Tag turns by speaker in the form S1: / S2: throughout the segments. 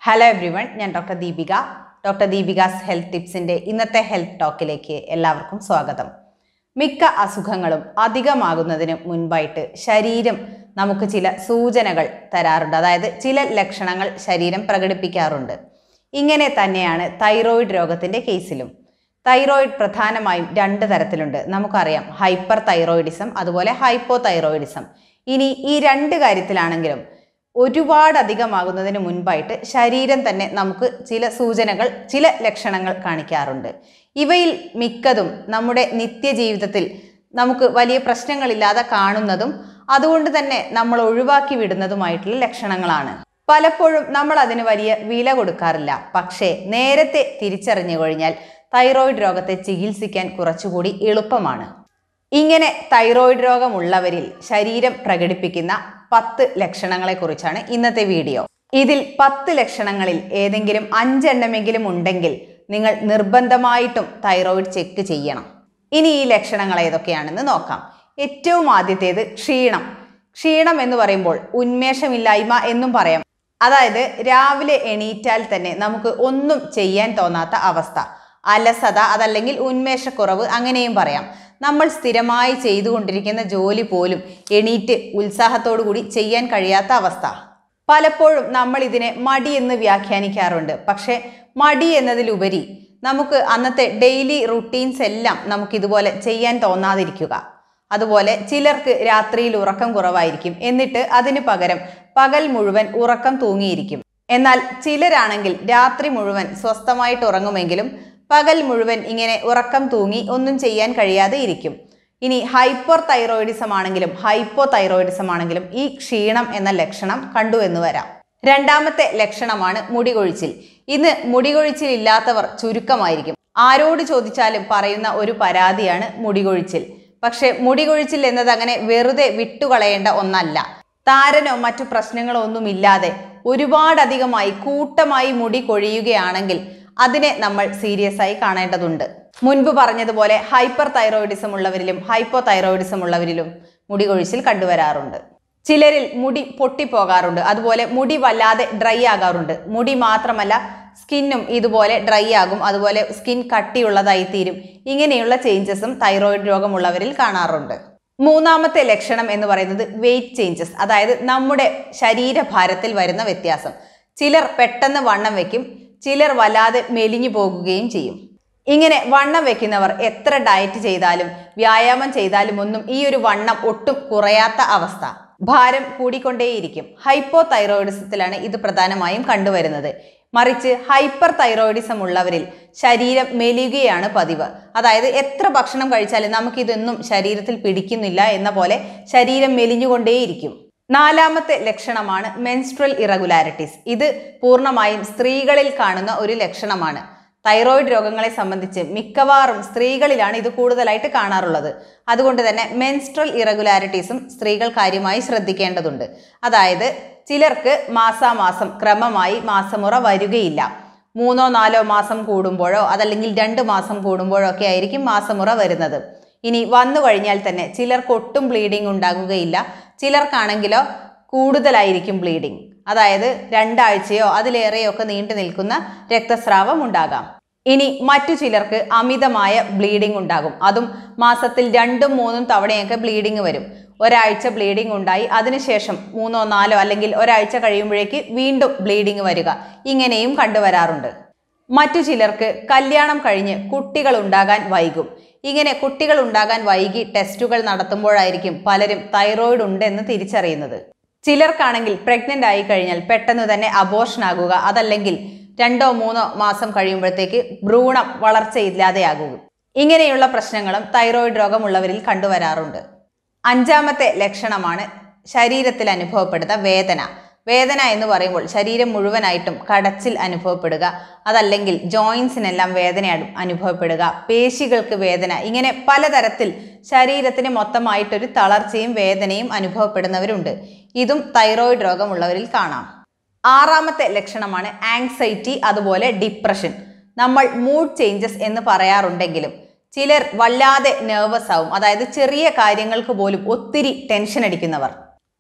S1: hello everyone ഞാൻ doctor Deepika doctor Deepika's health ടിപ്സിന്റെ ഇന്നത്തെ ഹെൽത്ത് ടോക്കിലേക്ക് എല്ലാവർക്കും സ്വാഗതം മിക്ക അസുഖങ്ങളും അധികമാകുന്നതിന് മുൻപായിട്ട് ശരീരം നമുക്ക് ചില സൂചനകൾ തരാറുണ്ട് അതായത് ചില ലക്ഷണങ്ങൾ ശരീരം പ്രകടിപ്പിക്കാറുണ്ട് ഇങ്ങനെ തന്നെയാണ് തൈറോയിഡ് രോഗത്തിന്റെ കേസിലും തൈറോയിഡ് പ്രധാനമായും രണ്ട് തരത്തിലുണ്ട് നമുക്കറിയാം ഹൈപ്പർ തൈറോയിഡിസം അതുപോലെ ഹൈപ്പോ തൈറോയിഡിസം ഇനി ഈ രണ്ട് കാര്യത്തിലാണെങ്കിലും ഒരുപാട് അധികമാകുന്നതിന് മുൻപായിട്ട് ശരീരം തന്നെ നമുക്ക് ചില സൂചനകൾ ചില ലക്ഷണങ്ങൾ കാണിക്കാറുണ്ട് ഇവയിൽ മിക്കതും നമ്മുടെ നിത്യജീവിതത്തിൽ നമുക്ക് വലിയ പ്രശ്നങ്ങളില്ലാതെ കാണുന്നതും അതുകൊണ്ട് തന്നെ നമ്മൾ ഒഴിവാക്കി വിടുന്നതുമായിട്ടുള്ള ലക്ഷണങ്ങളാണ് പലപ്പോഴും നമ്മൾ അതിന് വലിയ വില കൊടുക്കാറില്ല പക്ഷേ നേരത്തെ തിരിച്ചറിഞ്ഞു കഴിഞ്ഞാൽ തൈറോയിഡ് രോഗത്തെ ചികിത്സിക്കാൻ കുറച്ചുകൂടി എളുപ്പമാണ് ഇങ്ങനെ തൈറോയിഡ് രോഗമുള്ളവരിൽ ശരീരം പ്രകടിപ്പിക്കുന്ന പത്ത് ലക്ഷണങ്ങളെക്കുറിച്ചാണ് ഇന്നത്തെ വീഡിയോ ഇതിൽ പത്ത് ലക്ഷണങ്ങളിൽ ഏതെങ്കിലും അഞ്ചെണ്ണമെങ്കിലും ഉണ്ടെങ്കിൽ നിങ്ങൾ നിർബന്ധമായിട്ടും തൈറോയിഡ് ചെക്ക് ചെയ്യണം ഇനി ഈ ലക്ഷണങ്ങൾ ഏതൊക്കെയാണെന്ന് നോക്കാം ഏറ്റവും ആദ്യത്തേത് ക്ഷീണം ക്ഷീണം എന്ന് പറയുമ്പോൾ ഉന്മേഷമില്ലായ്മ എന്നും പറയാം അതായത് രാവിലെ എണീറ്റാൽ തന്നെ നമുക്ക് ഒന്നും ചെയ്യാൻ തോന്നാത്ത അവസ്ഥ അലസത അതല്ലെങ്കിൽ ഉന്മേഷക്കുറവ് അങ്ങനെയും പറയാം നമ്മൾ സ്ഥിരമായി ചെയ്തുകൊണ്ടിരിക്കുന്ന ജോലി പോലും എണീറ്റ് ഉത്സാഹത്തോടു കൂടി ചെയ്യാൻ കഴിയാത്ത അവസ്ഥ പലപ്പോഴും നമ്മൾ ഇതിനെ മടി എന്ന് വ്യാഖ്യാനിക്കാറുണ്ട് പക്ഷേ മടി എന്നതിലുപരി നമുക്ക് അന്നത്തെ ഡെയിലി റുട്ടീൻസ് എല്ലാം നമുക്ക് ഇതുപോലെ ചെയ്യാൻ തോന്നാതിരിക്കുക അതുപോലെ ചിലർക്ക് രാത്രിയിൽ ഉറക്കം കുറവായിരിക്കും എന്നിട്ട് അതിന് പകരം പകൽ മുഴുവൻ ഉറക്കം തൂങ്ങിയിരിക്കും എന്നാൽ ചിലരാണെങ്കിൽ രാത്രി മുഴുവൻ സ്വസ്ഥമായിട്ട് ഉറങ്ങുമെങ്കിലും പകൽ മുഴുവൻ ഇങ്ങനെ ഉറക്കം തൂങ്ങി ഒന്നും ചെയ്യാൻ കഴിയാതെ ഇരിക്കും ഇനി ഹൈപ്പർ തൈറോയിഡിസം ആണെങ്കിലും ഹൈപ്പോ തൈറോയിഡിസം ആണെങ്കിലും ഈ ക്ഷീണം എന്ന ലക്ഷണം കണ്ടു എന്ന് വരാം രണ്ടാമത്തെ ലക്ഷണമാണ് മുടികൊഴിച്ചിൽ ഇന്ന് മുടികൊഴിച്ചിൽ ഇല്ലാത്തവർ ചുരുക്കമായിരിക്കും ആരോട് ചോദിച്ചാലും പറയുന്ന ഒരു പരാതിയാണ് മുടികൊഴിച്ചിൽ പക്ഷെ മുടികൊഴിച്ചിൽ എന്നത് അങ്ങനെ വെറുതെ വിട്ടുകളയേണ്ട ഒന്നല്ല താരനോ മറ്റു പ്രശ്നങ്ങളോ ഒന്നുമില്ലാതെ ഒരുപാടധികമായി കൂട്ടമായി മുടി കൊഴിയുകയാണെങ്കിൽ അതിനെ നമ്മൾ സീരിയസ് ആയി കാണേണ്ടതുണ്ട് മുൻപ് പറഞ്ഞതുപോലെ ഹൈപ്പർ തൈറോയിഡിസം ഉള്ളവരിലും ഹൈപ്പോ തൈറോയിഡിസം ഉള്ളവരിലും മുടി കൊഴിച്ചിൽ കണ്ടുവരാറുണ്ട് ചിലരിൽ മുടി പൊട്ടിപ്പോകാറുണ്ട് അതുപോലെ മുടി വല്ലാതെ ഡ്രൈ ആകാറുണ്ട് മുടി മാത്രമല്ല സ്കിന്നും ഇതുപോലെ ഡ്രൈ ആകും അതുപോലെ സ്കിൻ കട്ടിയുള്ളതായി തീരും ഇങ്ങനെയുള്ള ചേഞ്ചസും തൈറോയിഡ് രോഗമുള്ളവരിൽ കാണാറുണ്ട് മൂന്നാമത്തെ ലക്ഷണം എന്ന് പറയുന്നത് വെയിറ്റ് ചേഞ്ചസ് അതായത് നമ്മുടെ ശരീരഭാരത്തിൽ വരുന്ന വ്യത്യാസം ചിലർ പെട്ടെന്ന് വണ്ണം വെക്കും ചിലർ വല്ലാതെ മെലിഞ്ഞു പോകുകയും ചെയ്യും ഇങ്ങനെ വണ്ണം വെക്കുന്നവർ എത്ര ഡയറ്റ് ചെയ്താലും വ്യായാമം ചെയ്താലും ഒന്നും ഈ ഒരു വണ്ണം ഒട്ടും കുറയാത്ത അവസ്ഥ ഭാരം കൂടിക്കൊണ്ടേയിരിക്കും ഹൈപ്പോ തൈറോയിഡിസത്തിലാണ് ഇത് പ്രധാനമായും കണ്ടുവരുന്നത് മറിച്ച് ഹൈപ്പർ തൈറോയിഡിസം ഉള്ളവരിൽ ശരീരം മെലിയുകയാണ് പതിവ് അതായത് എത്ര ഭക്ഷണം കഴിച്ചാലും നമുക്കിതൊന്നും ശരീരത്തിൽ പിടിക്കുന്നില്ല എന്ന പോലെ ശരീരം മെലിഞ്ഞുകൊണ്ടേയിരിക്കും നാലാമത്തെ ലക്ഷണമാണ് മെൻസ്ട്രൽ ഇറഗുലാരിറ്റീസ് ഇത് പൂർണ്ണമായും സ്ത്രീകളിൽ കാണുന്ന ഒരു ലക്ഷണമാണ് തൈറോയിഡ് രോഗങ്ങളെ സംബന്ധിച്ച് മിക്കവാറും സ്ത്രീകളിലാണ് ഇത് കൂടുതലായിട്ട് കാണാറുള്ളത് അതുകൊണ്ട് തന്നെ മെൻസ്ട്രൽ ഇറഗുലാരിറ്റീസും സ്ത്രീകൾ കാര്യമായി ശ്രദ്ധിക്കേണ്ടതുണ്ട് അതായത് ചിലർക്ക് മാസാമാസം ക്രമമായി മാസമുറ വരികയില്ല മൂന്നോ നാലോ മാസം കൂടുമ്പോഴോ അതല്ലെങ്കിൽ രണ്ട് മാസം കൂടുമ്പോഴോ ഒക്കെ ആയിരിക്കും മാസമുറ വരുന്നത് ഇനി വന്നു കഴിഞ്ഞാൽ തന്നെ ചിലർക്ക് ഒട്ടും ബ്ലീഡിംഗ് ഉണ്ടാകുകയില്ല ചിലർക്കാണെങ്കിലോ കൂടുതലായിരിക്കും ബ്ലീഡിംഗ് അതായത് രണ്ടാഴ്ചയോ അതിലേറെയോ ഒക്കെ നീണ്ടു നിൽക്കുന്ന രക്തസ്രാവം ഉണ്ടാകാം ഇനി മറ്റു ചിലർക്ക് അമിതമായ ബ്ലീഡിംഗ് ഉണ്ടാകും അതും മാസത്തിൽ രണ്ടും മൂന്നും തവണയൊക്കെ ബ്ലീഡിംഗ് വരും ഒരാഴ്ച ബ്ലീഡിംഗ് ഉണ്ടായി അതിനുശേഷം മൂന്നോ നാലോ അല്ലെങ്കിൽ ഒരാഴ്ച കഴിയുമ്പോഴേക്ക് വീണ്ടും ബ്ലീഡിംഗ് വരിക ഇങ്ങനെയും കണ്ടുവരാറുണ്ട് മറ്റു ചിലർക്ക് കല്യാണം കഴിഞ്ഞ് കുട്ടികൾ ഉണ്ടാകാൻ വൈകും ഇങ്ങനെ കുട്ടികൾ ഉണ്ടാകാൻ വൈകി ടെസ്റ്റുകൾ നടത്തുമ്പോഴായിരിക്കും പലരും തൈറോയിഡ് ഉണ്ടെന്ന് തിരിച്ചറിയുന്നത് ചിലർക്കാണെങ്കിൽ പ്രഗ്നന്റ് ആയി കഴിഞ്ഞാൽ പെട്ടെന്ന് തന്നെ അബോർഷൻ ആകുക അതല്ലെങ്കിൽ രണ്ടോ മൂന്നോ മാസം കഴിയുമ്പോഴത്തേക്ക് ഭ്രൂണം വളർച്ചയില്ലാതെയാകുക ഇങ്ങനെയുള്ള പ്രശ്നങ്ങളും തൈറോയിഡ് രോഗമുള്ളവരിൽ കണ്ടുവരാറുണ്ട് അഞ്ചാമത്തെ ലക്ഷണമാണ് ശരീരത്തിൽ അനുഭവപ്പെടുന്ന വേദന വേദന എന്ന് പറയുമ്പോൾ ശരീരം മുഴുവനായിട്ടും കടച്ചിൽ അനുഭവപ്പെടുക അതല്ലെങ്കിൽ ജോയിൻസിനെല്ലാം വേദന അനു- അനുഭവപ്പെടുക പേശികൾക്ക് വേദന ഇങ്ങനെ പലതരത്തിൽ ശരീരത്തിന് മൊത്തമായിട്ടൊരു തളർച്ചയും വേദനയും അനുഭവപ്പെടുന്നവരുണ്ട് ഇതും തൈറോയിഡ് രോഗമുള്ളവരിൽ കാണാം ആറാമത്തെ ലക്ഷണമാണ് ആങ്സൈറ്റി അതുപോലെ ഡിപ്രഷൻ നമ്മൾ മൂഡ് ചേഞ്ചസ് എന്ന് പറയാറുണ്ടെങ്കിലും ചിലർ വല്ലാതെ നെർവസ് ആവും അതായത് ചെറിയ കാര്യങ്ങൾക്ക് പോലും ഒത്തിരി ടെൻഷൻ അടിക്കുന്നവർ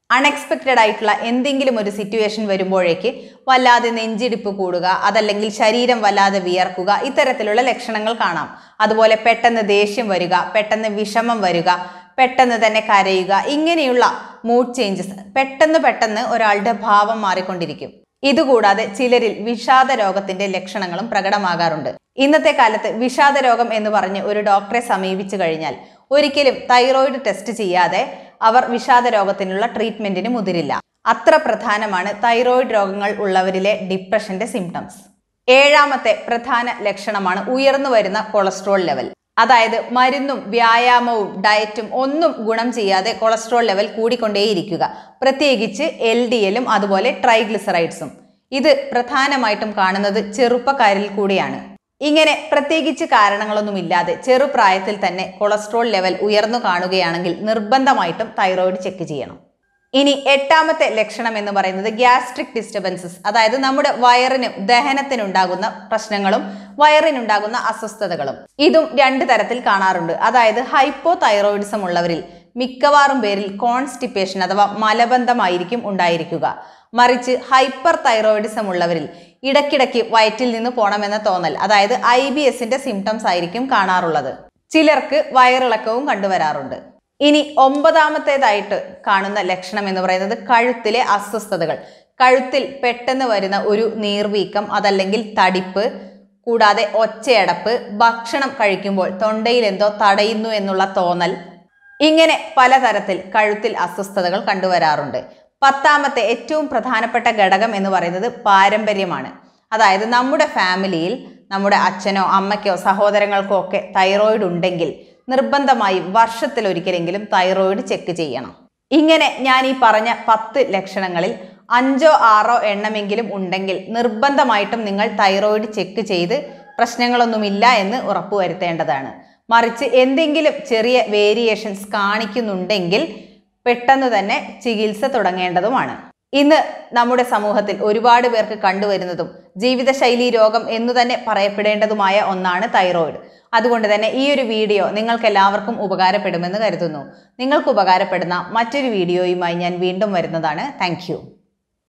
S1: അൺഎക്സ്പെക്റ്റഡ് ആയിട്ടുള്ള എന്തെങ്കിലും ഒരു സിറ്റുവേഷൻ വരുമ്പോഴേക്ക് വല്ലാതെ നെഞ്ചിടിപ്പ് കൂടുക അതല്ലെങ്കിൽ ശരീരം വല്ലാതെ വിയർക്കുക ഇത്തരത്തിലുള്ള ലക്ഷണങ്ങൾ കാണാം അതുപോലെ പെട്ടെന്ന് ദേഷ്യം വരിക പെട്ടെന്ന് വിഷമം വരിക പെട്ടെന്ന് തന്നെ കരയുക ഇങ്ങനെയുള്ള മൂഡ് ചേഞ്ചസ് പെട്ടെന്ന് പെട്ടെന്ന് ഒരാളുടെ ഭാവം മാറിക്കൊണ്ടിരിക്കും ഇതുകൂടാതെ ചിലരിൽ വിഷാദ രോഗത്തിന്റെ ലക്ഷണങ്ങളും പ്രകടമാകാറുണ്ട് ഇന്നത്തെ കാലത്ത് വിഷാദ രോഗം എന്ന് പറഞ്ഞ് ഒരു ഡോക്ടറെ സമീപിച്ചു കഴിഞ്ഞാൽ ഒരിക്കലും തൈറോയിഡ് ടെസ്റ്റ് ചെയ്യാതെ അവർ വിഷാദ രോഗത്തിനുള്ള ട്രീറ്റ്മെന്റിന് മുതിരില്ല അത്ര പ്രധാനമാണ് തൈറോയിഡ് രോഗങ്ങൾ ഉള്ളവരിലെ ഡിപ്രഷന്റെ സിംറ്റംസ് ഏഴാമത്തെ പ്രധാന ലക്ഷണമാണ് ഉയർന്നു വരുന്ന കൊളസ്ട്രോൾ ലെവൽ അതായത് മരുന്നും വ്യായാമവും ഡയറ്റും ഒന്നും ഗുണം ചെയ്യാതെ കൊളസ്ട്രോൾ ലെവൽ കൂടിക്കൊണ്ടേയിരിക്കുക പ്രത്യേകിച്ച് എൽ ഡി എല്ലും അതുപോലെ ട്രൈഗ്ലിസറൈഡ്സും ഇത് പ്രധാനമായിട്ടും കാണുന്നത് ചെറുപ്പക്കാരിൽ കൂടിയാണ് ഇങ്ങനെ പ്രത്യേകിച്ച് കാരണങ്ങളൊന്നുമില്ലാതെ ചെറുപ്രായത്തിൽ തന്നെ കൊളസ്ട്രോൾ ലെവൽ ഉയർന്നു കാണുകയാണെങ്കിൽ നിർബന്ധമായിട്ടും തൈറോയിഡ് ചെക്ക് ചെയ്യണം ഇനി എട്ടാമത്തെ ലക്ഷണം എന്ന് പറയുന്നത് ഗ്യാസ്ട്രിക് ഡിസ്റ്റർബൻസസ് അതായത് നമ്മുടെ വയറിനും ദഹനത്തിനുണ്ടാകുന്ന പ്രശ്നങ്ങളും വയറിനുണ്ടാകുന്ന അസ്വസ്ഥതകളും ഇതും രണ്ട് തരത്തിൽ കാണാറുണ്ട് അതായത് ഹൈപ്പോ തൈറോയിഡിസം ഉള്ളവരിൽ മിക്കവാറും പേരിൽ കോൺസ്റ്റിപ്പേഷൻ അഥവാ മലബന്ധമായിരിക്കും ഉണ്ടായിരിക്കുക മറിച്ച് ഹൈപ്പർ തൈറോയിഡിസം ഉള്ളവരിൽ ഇടയ്ക്കിടയ്ക്ക് വയറ്റിൽ നിന്ന് പോണമെന്ന തോന്നൽ അതായത് ഐ ബി എസിന്റെ സിംറ്റംസ് ആയിരിക്കും കാണാറുള്ളത് ചിലർക്ക് വയറിളക്കവും കണ്ടുവരാറുണ്ട് ഇനി ഒമ്പതാമത്തേതായിട്ട് കാണുന്ന ലക്ഷണം എന്ന് പറയുന്നത് കഴുത്തിലെ അസ്വസ്ഥതകൾ കഴുത്തിൽ പെട്ടെന്ന് വരുന്ന ഒരു നീർവീക്കം അതല്ലെങ്കിൽ തടിപ്പ് കൂടാതെ ഒച്ചയടപ്പ് ഭക്ഷണം കഴിക്കുമ്പോൾ തൊണ്ടയിൽ എന്തോ തടയുന്നു എന്നുള്ള തോന്നൽ ഇങ്ങനെ പലതരത്തിൽ കഴുത്തിൽ അസ്വസ്ഥതകൾ കണ്ടുവരാറുണ്ട് പത്താമത്തെ ഏറ്റവും പ്രധാനപ്പെട്ട ഘടകം എന്ന് പറയുന്നത് പാരമ്പര്യമാണ് അതായത് നമ്മുടെ ഫാമിലിയിൽ നമ്മുടെ അച്ഛനോ അമ്മയ്ക്കോ സഹോദരങ്ങൾക്കോ ഒക്കെ തൈറോയിഡ് ഉണ്ടെങ്കിൽ നിർബന്ധമായും വർഷത്തിലൊരിക്കലെങ്കിലും തൈറോയിഡ് ചെക്ക് ചെയ്യണം ഇങ്ങനെ ഞാൻ ഈ പറഞ്ഞ പത്ത് ലക്ഷണങ്ങളിൽ അഞ്ചോ ആറോ എണ്ണമെങ്കിലും ഉണ്ടെങ്കിൽ നിർബന്ധമായിട്ടും നിങ്ങൾ തൈറോയിഡ് ചെക്ക് ചെയ്ത് പ്രശ്നങ്ങളൊന്നുമില്ല എന്ന് ഉറപ്പുവരുത്തേണ്ടതാണ് മറിച്ച് എന്തെങ്കിലും ചെറിയ വേരിയേഷൻസ് കാണിക്കുന്നുണ്ടെങ്കിൽ പെട്ടെന്ന് തന്നെ ചികിത്സ തുടങ്ങേണ്ടതുമാണ് ഇന്ന് നമ്മുടെ സമൂഹത്തിൽ ഒരുപാട് പേർക്ക് കണ്ടുവരുന്നതും ജീവിതശൈലി രോഗം എന്നു തന്നെ പറയപ്പെടേണ്ടതുമായ ഒന്നാണ് തൈറോയിഡ് അതുകൊണ്ട് തന്നെ ഈ ഒരു വീഡിയോ നിങ്ങൾക്ക് എല്ലാവർക്കും ഉപകാരപ്പെടുമെന്ന് കരുതുന്നു നിങ്ങൾക്ക് ഉപകാരപ്പെടുന്ന മറ്റൊരു വീഡിയോയുമായി ഞാൻ വീണ്ടും വരുന്നതാണ് താങ്ക്